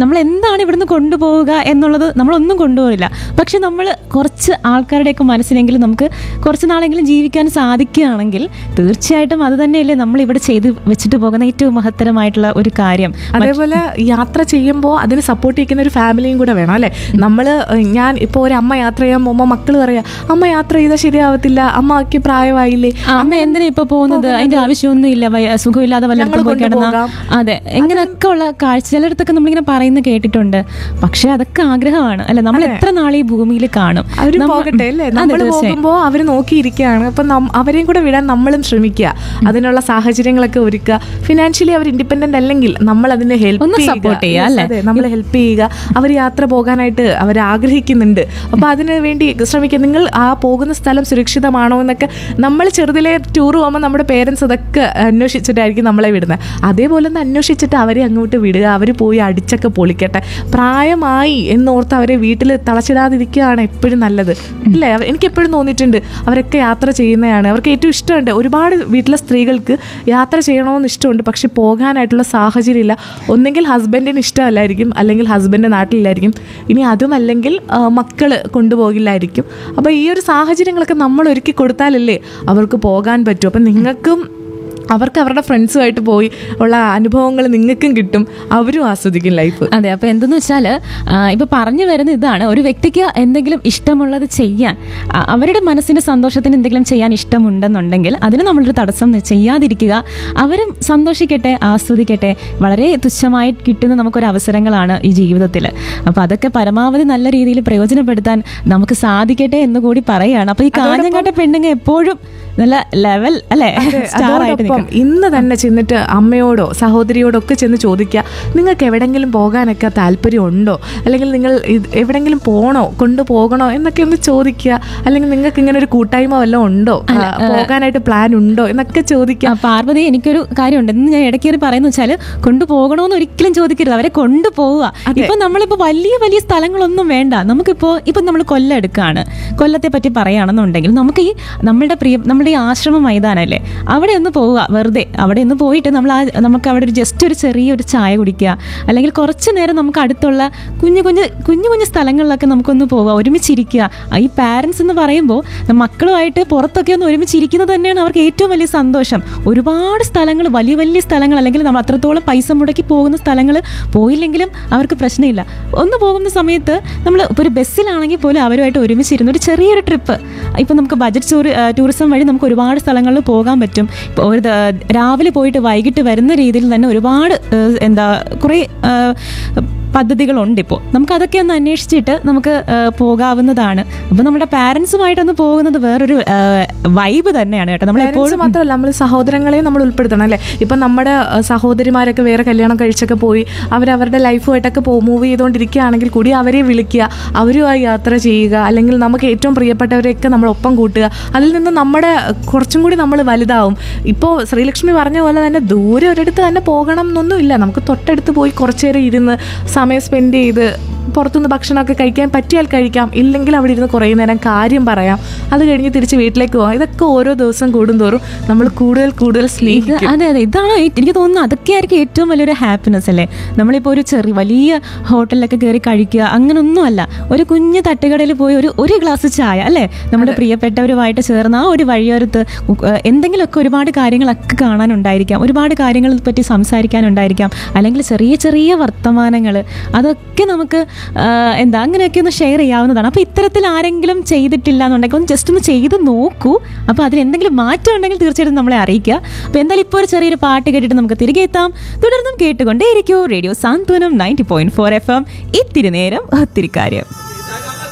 നമ്മൾ എന്താണ് ഇവിടുന്ന് കൊണ്ടുപോവുക എന്നുള്ളത് നമ്മളൊന്നും കൊണ്ടുപോകില്ല പക്ഷെ നമ്മൾ കുറച്ച് ആൾക്കാരുടെയൊക്കെ മനസ്സിനെങ്കിലും നമുക്ക് കുറച്ച് നാളെങ്കിലും ജീവിക്കാൻ സാധിക്കുകയാണെങ്കിൽ തീർച്ചയായിട്ടും അത് തന്നെയല്ലേ നമ്മൾ ഇവിടെ ചെയ്ത് വെച്ചിട്ട് പോകുന്ന ഏറ്റവും മഹത്തരമായിട്ടുള്ള ഒരു കാര്യം അതേപോലെ യാത്ര ചെയ്യുമ്പോൾ അതിന് സപ്പോർട്ട് ചെയ്യുന്ന ഒരു ഫാമിലിയും കൂടെ വേണം അല്ലേ നമ്മൾ ഞാൻ ഇപ്പോൾ ഒരു അമ്മ യാത്ര ചെയ്യാൻ പോകുമ്പോൾ മക്കൾ പറയാം അമ്മ യാത്ര ചെയ്താൽ ശരിയാവത്തില്ല അമ്മക്ക് പ്രായമായില്ലേ ആ, അമ്മ എന്തിനാ ഇപ്പൊ പോകുന്നത് അതിന്റെ ആവശ്യമൊന്നും ഇല്ല വയ- സുഖമില്ലാതെ വല്ലയിടത്തും പോയി കിടന്ന അതെ എങ്ങനെയൊക്കെ ഉള്ള കാഴ്ച ചിലയിടത്തൊക്കെ നമ്മളിങ്ങനെ പറയുന്നത് കേട്ടിട്ടുണ്ട് പക്ഷെ അതൊക്കെ ആഗ്രഹമാണ് അല്ലെ നമ്മൾ എത്ര നാളെ ഈ ഭൂമിയിൽ കാണും അവര് നമ്മ- പോകട്ടെ അല്ലേ അതെ, നമ്മൾ തീർച്ചയായും. പോകുമ്പോൾ അവർ നോക്കിയിരിക്കുകയാണ് അപ്പൊ നം- അവരെയും കൂടെ വിടാൻ നമ്മളും ശ്രമിക്കുക അതിനുള്ള സാഹചര്യങ്ങളൊക്കെ ഒരുക്കുക ഫിനാൻഷ്യലി അവർ ഇൻഡിപെൻഡന്റ് അല്ലെങ്കിൽ നമ്മൾ അതിനെ ഹെൽപ്പ് ഒന്ന് support ചെയ്യുക, അല്ലേ? നമ്മൾ ഹെൽപ്പ് ചെയ്യുക അവർ യാത്ര പോകാനായിട്ട് അവർ ആഗ്രഹിക്കുന്നുണ്ട് അപ്പൊ അതിന് വേണ്ടി ശ്രമിക്കുക നിങ്ങൾ ആ പോകുന്ന സ്ഥലം സുരക്ഷിതമാണോ എന്നൊക്കെ നമ്മൾ ചെറുതിലെ ടൂർ പോകുമ്പോൾ നമ്മുടെ പേരൻസ് അതൊക്കെ അന്വേഷിച്ചിട്ടായിരിക്കും നമ്മളെ വിടുന്നത് അതേപോലെ ഒന്ന് അന്വേഷിച്ചിട്ട് അവരെ അങ്ങോട്ട് വിടുക അവർ പോയി അടിച്ചൊക്കെ പൊളിക്കട്ടെ പ്രായമായി എന്നോർത്ത് അവരെ വീട്ടിൽ തളച്ചിടാതിരിക്കുകയാണ് എപ്പോഴും നല്ലത് അല്ലേ അവ- എനിക്ക് എപ്പോഴും തോന്നിയിട്ടുണ്ട് അവരൊക്കെ യാത്ര ചെയ്യുന്നതാണ് അവർക്ക് ഏറ്റവും ഇഷ്ടമുണ്ട് ഒരുപാട് വീട്ടിലെ സ്ത്രീകൾക്ക് യാത്ര ചെയ്യണമെന്ന് ഇഷ്ടമുണ്ട് പക്ഷെ പോകാനായിട്ടുള്ള സാഹചര്യം ഇല്ല ഒന്നെങ്കിൽ ഹസ്ബൻഡിന് ഇഷ്ടമല്ലായിരിക്കും അല്ലെങ്കിൽ ഹസ്ബൻഡ് നാട്ടിലില്ലായിരിക്കും ഇനി അതുമല്ലെങ്കിൽ ആ, മക്കള് കൊണ്ടുപോകില്ലായിരിക്കും അപ്പോൾ ഈ ഒരു സാഹചര്യങ്ങളൊക്കെ നമ്മൾ ഒരുക്കി കൊടുത്താലല്ലേ അവർക്ക് പോകാൻ പറ്റൂ അപ്പം നിങ്ങൾക്കും അവർക്ക് അവരുടെ ഫ്രണ്ട്സുമായിട്ട് പോയി ഉള്ള അനുഭവങ്ങൾ നിങ്ങൾക്കും കിട്ടും അവരും ആസ്വദിക്കും ലൈഫ് അതെ അപ്പൊ എന്തെന്ന് വെച്ചാൽ ഇപ്പൊ പറഞ്ഞു വരുന്ന ഇതാണ് ഒരു വ്യക്തിക്ക് എന്തെങ്കിലും ഇഷ്ടമുള്ളത് ചെയ്യാൻ ആ, അവരുടെ മനസ്സിന്റെ സന്തോഷത്തിന് എന്തെങ്കിലും ചെയ്യാൻ ഇഷ്ടമുണ്ടെന്നുണ്ടെങ്കിൽ അതിന് നമ്മളൊരു തടസ്സം നി- ചെയ്യാതിരിക്കുക അവരും സന്തോഷിക്കട്ടെ ആസ്വദിക്കട്ടെ വളരെ തുച്ഛമായി കിട്ടുന്ന നമുക്കൊരു അവസരങ്ങളാണ് ഈ ജീവിതത്തിൽ അപ്പൊ അതൊക്കെ പരമാവധി നല്ല രീതിയിൽ പ്രയോജനപ്പെടുത്താൻ നമുക്ക് സാധിക്കട്ടെ എന്ന് കൂടി പറയുകയാണ് അപ്പൊ ഈ കാഞ്ഞങ്ങാട്ട പെണ്ണുങ്ങ എപ്പോഴും നല്ല ലെവൽ അല്ലെ സ്റ്റാർ ആയിട്ട് അതോടൊപ്പം ഇന്ന് തന്നെ ചെന്നിട്ട് അമ്മയോടോ സഹോദരിയോടോ ഒക്കെ ചെന്ന് ചോദിക്കുക നിങ്ങൾക്ക് എവിടെങ്കിലും പോകാനൊക്കെ താല്പര്യമുണ്ടോ അല്ലെങ്കിൽ നിങ്ങൾ ഇത് എവിടെങ്കിലും പോണോ കൊണ്ടുപോകണോ എന്നൊക്കെ ഒന്ന് ചോദിക്കുക അല്ലെങ്കിൽ നിങ്ങൾക്ക് ഇങ്ങനെ ഒരു കൂട്ടായ്മ വല്ലതും ഉണ്ടോ ആ, പോകാനായിട്ട് പ്ലാൻ ഉണ്ടോ എന്നൊക്കെ ചോദിക്കുക ആ, പാർവതി എനിക്കൊരു കാര്യമുണ്ട് ഇന്ന് ഞാൻ ഇടയ്ക്കേറി പറയുന്ന വെച്ചാൽ കൊണ്ടുപോകണമെന്ന് ഒരിക്കലും ചോദിക്കരുത് അവരെ കൊണ്ടുപോവുക ഇപ്പൊ നമ്മളിപ്പോ വലിയ വലിയ സ്ഥലങ്ങളൊന്നും വേണ്ട നമുക്കിപ്പോ ഇപ്പൊ നമ്മൾ കൊല്ലം എടുക്കുകയാണ് കൊല്ലത്തെ പറ്റി പറയുകയാണെന്നുണ്ടെങ്കിൽ നമുക്ക് ഈ നമ്മളുടെ പ്രിയ നമ്മുടെ ഈ ആശ്രമ മൈതാനല്ലേ അവിടെ ഒന്ന് പോവുക വെറുതെ അവിടെ ഒന്ന് പോയിട്ട് നമ്മൾ ആ നമുക്ക് അവിടെ ഒരു ജസ്റ്റ് ഒരു ചെറിയൊരു ചായ കുടിക്കുക അല്ലെങ്കിൽ കുറച്ച് നേരം നമുക്ക് അടുത്തുള്ള കുഞ്ഞു കുഞ്ഞു കുഞ്ഞു കുഞ്ഞു സ്ഥലങ്ങളിലൊക്കെ നമുക്കൊന്ന് പോവുക ഒരുമിച്ചിരിക്കുക ആ, ഈ പാരൻസ് എന്ന് പറയുമ്പോൾ മക്കളുമായിട്ട് പുറത്തൊക്കെ ഒന്ന് ഒരുമിച്ചിരിക്കുന്നത് തന്നെയാണ് അവർക്ക് ഏറ്റവും വലിയ സന്തോഷം ഒരുപാട് സ്ഥലങ്ങൾ വലിയ വലിയ സ്ഥലങ്ങൾ അല്ലെങ്കിൽ നമ്മൾ അത്രത്തോളം പൈസ മുടക്കി പോകുന്ന സ്ഥലങ്ങൾ പോയില്ലെങ്കിലും അവർക്ക് പ്രശ്നമില്ല ഒന്ന് പോകുന്ന സമയത്ത് നമ്മൾ ഇപ്പോൾ ഒരു ബസ്സിലാണെങ്കിൽ പോലും അവരുമായിട്ട് ഒരുമിച്ചിരുന്ന ഒരു ചെറിയൊരു ട്രിപ്പ് ഇപ്പം നമുക്ക് ബജറ്റ് ടൂറി ടൂറിസം വഴി നമുക്ക് ഒരുപാട് സ്ഥലങ്ങളിൽ പോകാൻ പറ്റും ഇപ്പോൾ ഒരു ദ- രാവിലെ പോയിട്ട് വൈകിട്ട് വരുന്ന രീതിയിൽ തന്നെ ഒരുപാട് ഏഹ്, എന്താ കുറേ ഏഹ്, പദ്ധതികളുണ്ട് ഇപ്പോൾ നമുക്ക് അതൊക്കെ ഒന്ന് അന്വേഷിച്ചിട്ട് നമുക്ക് ഏഹ്, പോകാവുന്നതാണ് അപ്പോൾ നമ്മുടെ പാരൻസുമായിട്ടൊന്ന് പോകുന്നത് വേറൊരു വൈബ് തന്നെയാണ് കേട്ടോ നമ്മൾ Parents എപ്പോഴും മാത്രമല്ല നമ്മൾ സഹോദരങ്ങളെയും നമ്മൾ ഉൾപ്പെടുത്തണം അല്ലേ ഇപ്പം നമ്മുടെ അഹ്, സഹോദരിമാരൊക്കെ വേറെ കല്യാണം കഴിച്ചൊക്കെ പോയി അവരവരുടെ ലൈഫുമായിട്ടൊക്കെ പോ മൂവ് ചെയ്തുകൊണ്ടിരിക്കുകയാണെങ്കിൽ കൂടി അവരെ വിളിക്കുക അവരുമായി യാത്ര ചെയ്യുക അല്ലെങ്കിൽ നമുക്ക് ഏറ്റവും പ്രിയപ്പെട്ടവരെയൊക്കെ നമ്മൾ ഒപ്പം കൂട്ടുക അതിൽ നിന്ന് നമ്മുടെ കുറച്ചും കൂടി നമ്മൾ വലുതാവും ഇപ്പോൾ ശ്രീലക്ഷ്മി പറഞ്ഞ പോലെ തന്നെ ദൂരെ ഒരിടത്ത് തന്നെ പോകണം എന്നൊന്നും ഇല്ല നമുക്ക് തൊട്ടടുത്ത് പോയി കുറച്ചു നേരം ഇരുന്ന് സമയം സ്പെൻഡ് ചെയ്ത് പുറത്തുനിന്ന് ഭക്ഷണമൊക്കെ കഴിക്കാൻ പറ്റിയാൽ കഴിക്കാം ഇല്ലെങ്കിൽ അവിടെ ഇരുന്ന് കുറേ നേരം കാര്യം പറയാം അത് കഴിഞ്ഞ് തിരിച്ച് വീട്ടിലേക്ക് പോകാം ഇതൊക്കെ ഓരോ ദിവസം കൂടുന്തോറും നമ്മൾ കൂടുതൽ കൂടുതൽ ഇത് സ്നേഹിക്കും അതെ അതെ ഇതാണ് ഏ- എനിക്ക് തോന്നുന്നു അതൊക്കെ ആയിരിക്കും ഏറ്റവും വലിയൊരു ഹാപ്പിനെസ് അല്ലേ നമ്മളിപ്പോൾ ഒരു ചെറിയ വലിയ ഹോട്ടലിലൊക്കെ കയറി കഴിക്കുക അങ്ങനൊന്നുമല്ല ഒരു കുഞ്ഞു തട്ടുകടയിൽ പോയി ഒരു ഒരു ഗ്ലാസ് ചായ അല്ലേ നമ്മുടെ പ്രിയപ്പെട്ടവരുമായിട്ട് ചേർന്ന് ആ ഒരു വഴിയോരത്ത് ഉ- ഏ, എന്തെങ്കിലുമൊക്കെ ഒരുപാട് കാര്യങ്ങളൊക്കെ കാണാനുണ്ടായിരിക്കാം ഒരുപാട് കാര്യങ്ങളെ പറ്റി സംസാരിക്കാനുണ്ടായിരിക്കാം അല്ലെങ്കിൽ ചെറിയ ചെറിയ വർത്തമാനങ്ങൾ അതൊക്കെ നമുക്ക് ആ, എന്താ അങ്ങനെയൊക്കെ ഒന്ന് ഷെയർ ചെയ്യാവുന്നതാണ് അപ്പോൾ ഇത്തരത്തിൽ ആരെങ്കിലും ചെയ്തിട്ടില്ല എന്നുണ്ടെങ്കിൽ ഒന്ന് ജസ്റ്റ് ഒന്ന് ചെയ്ത് നോക്കൂ അപ്പോൾ അതിൽ എന്തെങ്കിലും മാറ്റം ഉണ്ടെങ്കിൽ തീർച്ചയായിട്ടും നമ്മളെ അറിയിക്കുക അപ്പോൾ എന്തായാലും ഇപ്പോൾ ഒരു ചെറിയൊരു പാട്ട് കേട്ടിട്ട് നമുക്ക് തിരികെ എത്താം തുടർന്നും കേട്ടുകൊണ്ടേയിരിക്കൂ radio Santhwanam ninety point four F M ഇത്തിരി നേരം ഒത്തിരി കാര്യം